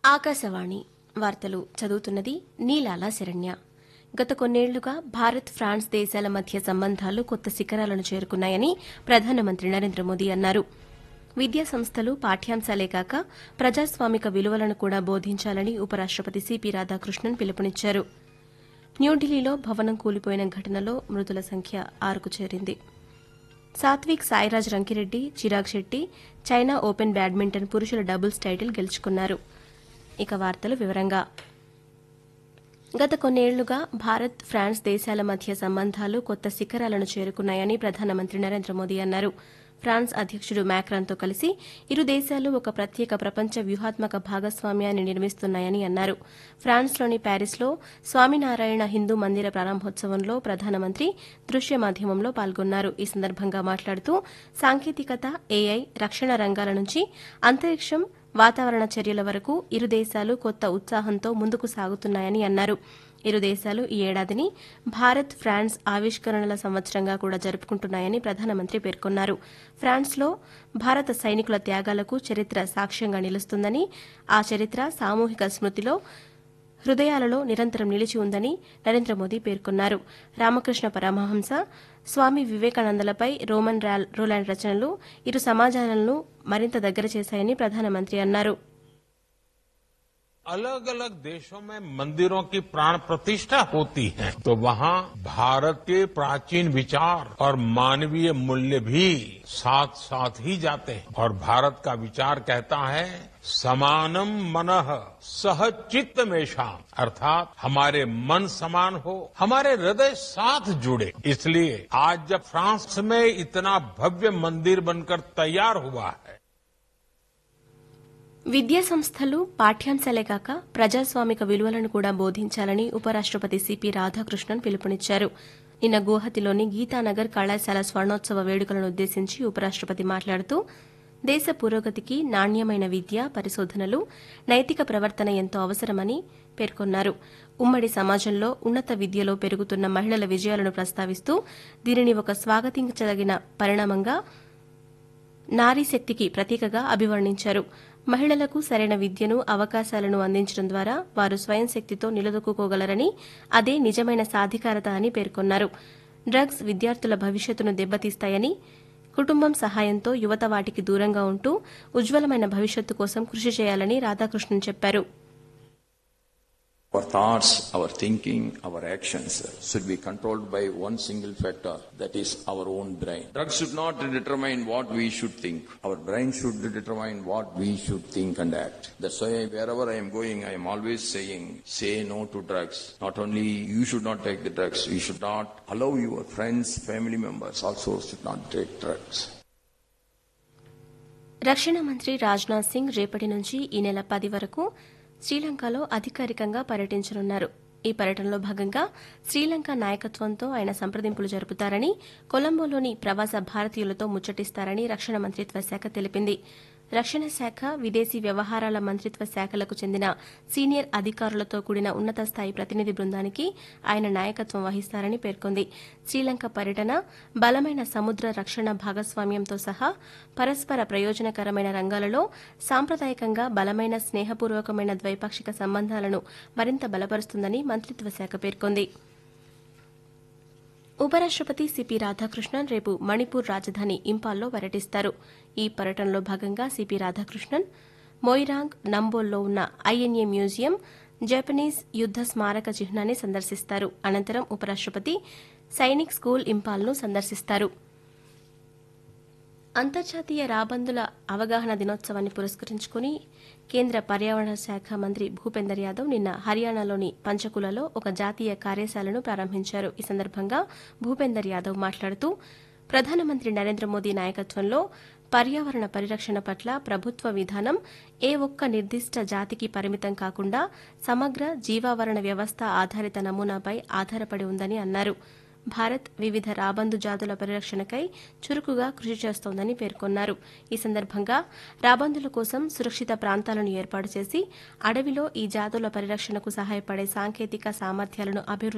ఆకాశవాణి వార్తలు చదువుతున్నది నీలాల శరణ్య గత కొన్నేళ్లుగా భారత్ ఫ్రాన్స్ దేశాల మధ్య సంబంధాలు కొత్త శిఖరాలను చేరుకున్నాయని ప్రధానమంత్రి నరేంద్ర మోదీ అన్నారు విద్యా సంస్థలు పాఠ్యాంశాలే కాక ప్రజాస్వామిక విలువలను కూడా బోధించాలని ఉపరాష్టపతి సిపి రాధాకృష్ణన్ పిలుపునిచ్చారు న్యూఢిల్లీలో భవనం కూలిపోయిన ఘటనలో మృతుల సంఖ్య ఆరుకు చేరింది Satwik Sairaj Rankireddy Chirag Shetty China open badminton పురుషుల డబుల్స్ టైటిల్ గెలుచుకున్నారు ఇక వార్తలు వివరంగా గత కొన్నేళ్లుగా భారత్ ఫ్రాన్స్ దేశాల మధ్య సంబంధాలు కొత్త శిఖరాలను చేరుకున్నాయని ప్రధానమంత్రి నరేంద్ర మోదీ అన్నారు ఫ్రాన్స్ అధ్యకుడు మ్యాక్రాన్తో కలిసి ఇరు దేశాలు ఒక ప్రత్యేక ప్రపంచ వ్యూహాత్మక భాగస్వామ్యాన్ని నిర్మిస్తున్నాయని అన్నారు ఫ్రాన్స్లోని ప్యారిస్లో స్వామినారాయణ హిందూ మందిర ప్రారంభోత్సవంలో ప్రధానమంత్రి దృశ్య మాధ్యమంలో పాల్గొన్నారు ఈ సందర్భంగా మాట్లాడుతూ సాంకేతికత ఏఐ రక్షణ రంగాల నుంచి అంతరిక్షం వాతావరణ చర్యల వరకు ఇరు దేశాలు కొత్త ఉత్సాహంతో ముందుకు సాగుతున్నాయని అన్నారు ఇరు దేశాలు ఈ ఏడాదిని భారత్ ఫ్రాన్స్ ఆవిష్కరణల సంవత్సరంగా కూడా జరుపుకుంటున్నాయని ప్రధానమంత్రి పేర్కొన్నారు ఫ్రాన్స్లో భారత సైనికుల త్యాగాలకు చరిత్ర సాక్ష్యంగా నిలుస్తుందని ఆ చరిత్ర సామూహిక స్మృతిలో హృదయాలలో నిరంతరం నిలిచి ఉందని నరేంద్ర మోదీ పేర్కొన్నారు రామకృష్ణ పరమహంస స్వామి వివేకానందలపై రోమన్ రాల్ రోలాండ్ రచనలు ఇరు సమాజాలను మరింత దగ్గర చేశాయని ప్రధానమంత్రి అన్నారు अलग अलग देशों में मंदिरों की प्राण प्रतिष्ठा होती है तो वहाँ भारत के प्राचीन विचार और मानवीय मूल्य भी साथ साथ ही जाते हैं और भारत का विचार कहता है समानम मनः सह चित्त मेषा अर्थात हमारे मन समान हो हमारे हृदय साथ जुड़े इसलिए आज जब फ्रांस में इतना भव्य मंदिर बनकर तैयार हुआ है విద్యా సంస్థలు పాఠ్యాంశాలే కాక ప్రజాస్వామిక విలువలను కూడా బోధించాలని ఉపరాష్టపతి సిపి రాధాకృష్ణన్ పిలుపునిచ్చారు నిన్న గువహతిలోని గీతానగర్ కళాశాల స్వర్ణోత్సవ వేడుకలను ఉద్దేశించి ఉపరాష్టపతి మాట్లాడుతూ దేశ పురోగతికి నాణ్యమైన విద్య పరిశోధనలు నైతిక ప్రవర్తన ఎంతో అవసరమని పేర్కొన్నారు ఉమ్మడి సమాజంలో ఉన్నత విద్యలో పెరుగుతున్న మహిళల విజయాలను ప్రస్తావిస్తూ దీనిని ఒక స్వాగతించదగిన పరిణామంగా నారీ శక్తికి ప్రతీకగా అభివర్ణించారు మహిళలకు సరైన విద్యను అవకాశాలను అందించడం ద్వారా వారు స్వయం శక్తితో నిలదొక్కుకోగలరని అదే నిజమైన సాధికారత అని పేర్కొన్నారు డ్రగ్స్ విద్యార్థుల భవిష్యత్తును దెబ్బతీస్తాయని కుటుంబం సహాయంతో యువత వాటికి దూరంగా ఉంటూ ఉజ్వలమైన భవిష్యత్తు కోసం కృషి చేయాలని రాధాకృష్ణన్ చెప్పారు Our thoughts, our thinking, our actions should be controlled by one single factor, that is our own brain. Drugs should not determine what we should think. Our brain should determine what we should think and act. That's why wherever I am going, I am always saying, say no to drugs. Not only you should not take the drugs, you should not allow your friends, family members also should not take drugs. రక్షణ మంత్రి రాజ్నాథ్ సింగ్ రేపటి నుంచి ఈ నెల పది వరకు శ్రీలంకలో అధికారికంగా పర్యటించనున్నారు ఈ పర్యటనలో భాగంగా శ్రీలంక నాయకత్వంతో ఆయన సంప్రదింపులు జరుపుతారని కొలంబోలోని ప్రవాస భారతీయులతో ముచ్చటిస్తారని రక్షణ మంత్రిత్వ శాఖ తెలిపింది రక్షణ శాఖ విదేశీ వ్యవహారాల మంత్రిత్వ శాఖలకు చెందిన సీనియర్ అధికారులతో కూడిన ఉన్నత స్థాయి ప్రతినిధి బృందానికి ఆయన నాయకత్వం వహిస్తారని పేర్కొంది శ్రీలంక పర్యటన బలమైన సముద్ర రక్షణ భాగస్వామ్యంతో సహా పరస్పర ప్రయోజనకరమైన రంగాలలో సాంప్రదాయకంగా బలమైన స్నేహపూర్వకమైన ద్వైపాక్షిక సంబంధాలను మరింత బలపరుస్తుందని మంత్రిత్వ శాఖ పేర్కొంది ఉపరాష్టపతి సిపి రాధాకృష్ణన్ రేపు మణిపూర్ రాజధాని ఇంపాల్లో పర్యటిస్తారు ఈ పర్యటనలో భాగంగా సిపి రాధాకృష్ణన్ మొయిరాంగ్ నంబోల్లో ఉన్న ఐఎన్ఏ మ్యూజియం జపనీస్ యుద్ద స్మారక చిహ్నాన్ని సందర్శిస్తారు అనంతరం ఉపరాష్టపతి సైనిక్ స్కూల్ ఇంపాల్ను సందర్శిస్తారు అంతర్జాతీయ రాబందుల అవగాహన దినోత్సవాన్ని పురస్కరించుకుని కేంద్ర పర్యావరణ శాఖ మంత్రి భూపేందర్ యాదవ్ నిన్న హర్యానాలోని పంచకులలో ఒక జాతీయ కార్యశాలను ప్రారంభించారు ఈ సందర్భంగా భూపేందర్ యాదవ్ మాట్లాడుతూ ప్రధానమంత్రి నరేంద్ర మోదీ నాయకత్వంలో పర్యావరణ పరిరక్షణ పట్ల ప్రభుత్వ విధానం ఏ ఒక్క నిర్దిష్ట జాతికి పరిమితం కాకుండా సమగ్ర జీవావరణ వ్యవస్థ ఆధారిత నమూనాపై ఆధారపడి ఉందని అన్నారు భారత్ వివిధ రాబందు జాతుల పరిరక్షణకై చురుకుగా కృషి చేస్తోందని పేర్కొన్నారు ఈ సందర్భంగా రాబందుల కోసం సురక్షిత ప్రాంతాలను ఏర్పాటు చేసి అడవిలో ఈ జాతుల పరిరక్షణకు సహాయపడే సాంకేతిక సామర్థ్యాలను అభివృద్ది